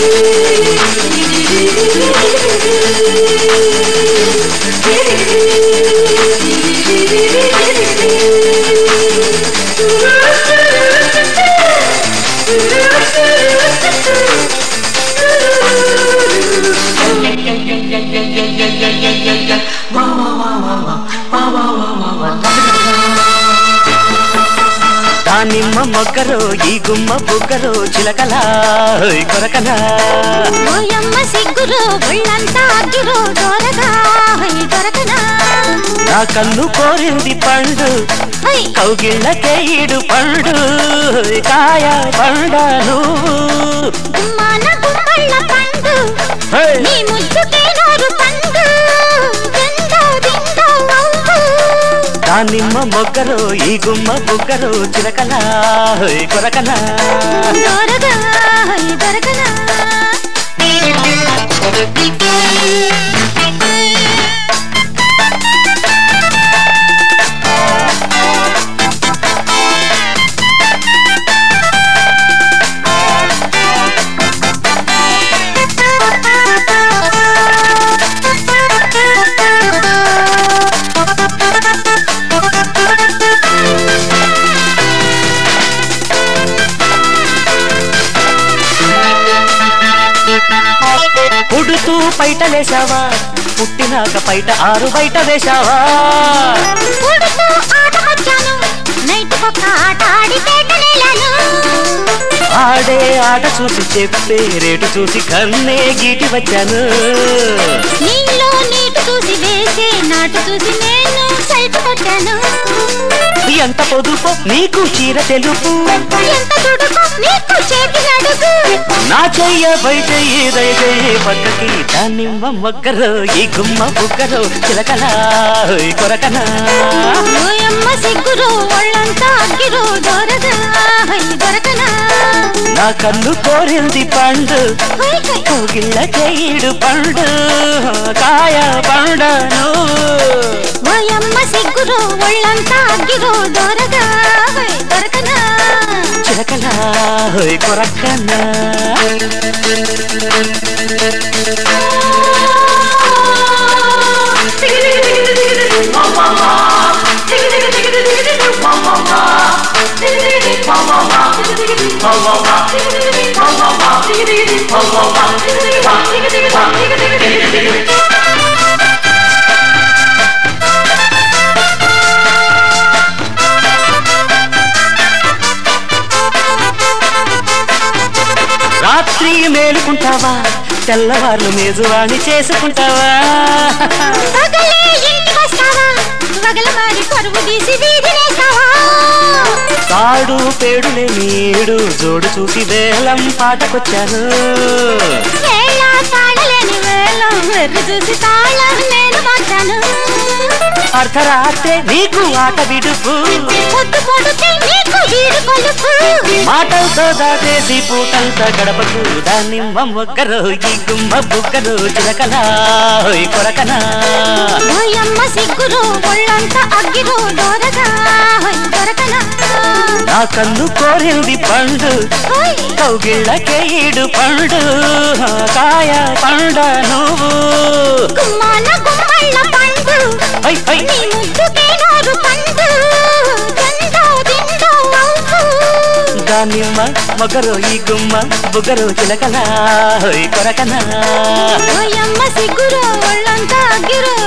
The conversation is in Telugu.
దానిమ్మ మొగ్గరో ఈ గుమ్మ బుగ్గరో చిలకలా హోయ్ కొరకలా ఓయమ్మ సిగ్గురో ఒళ్ళంతా అగ్గిరో దొరగా హై దొరకనా నా కన్ను కోరింది పండు హై కౌగిళ్ళకే ఈడు పండు హోయ్ కాయ పండ నువ్వు గుమ్మాన గుమ్మళ్ళ పండు హోయ్ నీ ముద్దుకే నోరు పండు దిందో దిందో అవ్వు దానిమ్మ మొగ్గరో ఈ గుమ్మ బుగ్గరో చిలకలా హోయ్ కొరకలా దొరగా హై దొరకనా పుడుతూ పైటలేశావా పుట్టినాక పైట ఆరు బయట వేశావా పుడుతూ ఆట వచ్చాను నైట్ పక్క ఆట ఆడి పేటలేలాను ఆడే ఆట చూసి చెప్పే రేటు చూసి కన్నే గీటి వచ్చాను నీలో నీటి చూసి వేసే నాటు చూసి నేను సైట్ కొట్టాను ఎంత పొదుపు నీకు చీర తెలుపు ఎంత తుడుకు నీకు చేతి నడుగు నా చెయ్య బయట ఏదైతే పక్కకి దానిమ్మ మొగ్గరు ఈ గుమ్మ బుగ్గరు చిలకలా హోయ్ కొరకనా ఓయమ్మ సిగ్గురు ఒళ్ళంతా అగ్గిరు దొరగా హై దొరకనా నా కన్ను కోరింది పండు హై హై కోగిళ్ళ చేయుడు పండు కాయ పండను ఓయమ్మ సిగ్గురు ఒళ్ళంతా అగ్గిరు దొరగా హై దొరకనా చిలకలా హోయ్ కొరకనా రాత్రి మేలుకుంటావా తెల్లవార్లు మేజువాణి చేసుకుంటావా పగలే ఇంటికి వస్తావా పగల మారి పరువు తీసి వీధినేస్తావా తాడు పేడులే నీడు జోడు చూసి వేలం పాటకొచ్చాను వేళ తాళలేని వేళం వెర్రి చూసి తాళం నేను మార్చాను అర్ధరాత్రే నీకు ఆట విడుపు పొద్దు పొడితే నీకు వీడు కొలుపు మాటలతో దాటేసి పూటంతా గడపకు దాన్ని మొగ్గరు ఈ గుమ్మ బుగ్గరు చిలకలా హోయ్ కొరకనా ఓయమ్మ సిగ్గురు ఒళ్ళంతా అగ్గిరు దొరగా హై దొరకనా నా కన్ను కోరింది పండు హోయ్ కౌగిళ్ళకే ఈడు పండు కాయ పండ నువ్వు గుమ్మాన గుమ్మళ్ళ పండు హై హై నీ ముద్దుకే నోరు పండు దిందో దిందో అవ్వు దానిమ్మ మొగరు ఈ గుమ్మ బుగరు చిలకలా హోయ్ కొరకనా ఓయమ్మ సిగ్గురు ఒళ్ళంతా అగ్గిరు